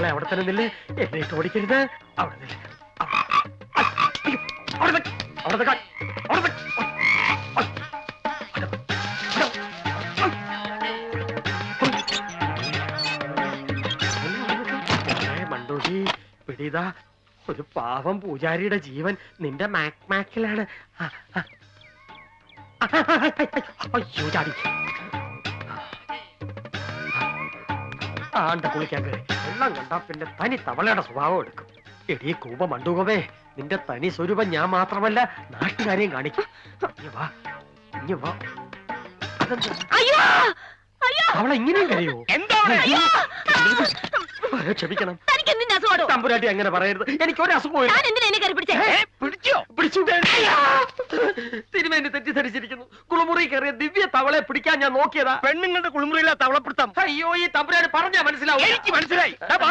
തവളെ അവിടെ തന്നെ നില്ല് എന്നെ ഇട്ട് ഓടിക്കരുത് അവിടെ നില്ല് അവിടെ. അയ്യോ, അവിടെ നിക്ക്. അവിടെ നിൽക്കാൻ അവിടെ നിക്ക്. മോളെ മണ്ടൂരി പിടിതാ ഒരു പാവം പൂജാരിയുടെ ജീവൻ നിന്റെ മാക് മാക്കിലാണ് ആ, ആ. അയ്യോ ചാടി ആണ്ട കുളിക്കാൻ കയറി വെള്ളം കണ്ടാ പിന്നെ തനി തവളയുടെ സ്വഭാവം എടുക്കും എടീ കൂപ മണ്ടൂകമേ നിന്റെ തനി സ്വരൂപം ഞാൻ മാത്രമല്ല നാട്ടുകാരെയും കാണിക്കും ഇഞ്ഞ് വാ ഇഞ്ഞ് വാ അതെന്താ അയ്യോ അയ്യോ അവളെ ഇങ്ങനെയും കരയോ എന്താണ് ക്ഷമിക്കണം തനിക്ക് എന്തിന്റെ അസുഖമാണോ തമ്പുരാട്ടി അങ്ങനെ പറയരുത് എനിക്ക് ഒരു അസുഖവും ഞാൻ എന്തിനാ എന്നെ കയറി പിടിച്ചേ ഏ, പിടിച്ചോ പിടിച്ചു തിരുമേനി തെറ്റിദ്ധരിച്ചിരിക്കുന്നു കുളിമുറി കയറിയ ദിവ്യ തവളെ പിടിക്കാൻ ഞാൻ നോക്കിയതാ പെണ്ണുങ്ങളുടെ കുളിമുറിയില്ല തവളപ്പിടുത്തം അയ്യോ ഈ തമ്പുരാടി പറഞ്ഞാ മനസ്സിലാവും എനിക്ക് മനസ്സിലായി ദാ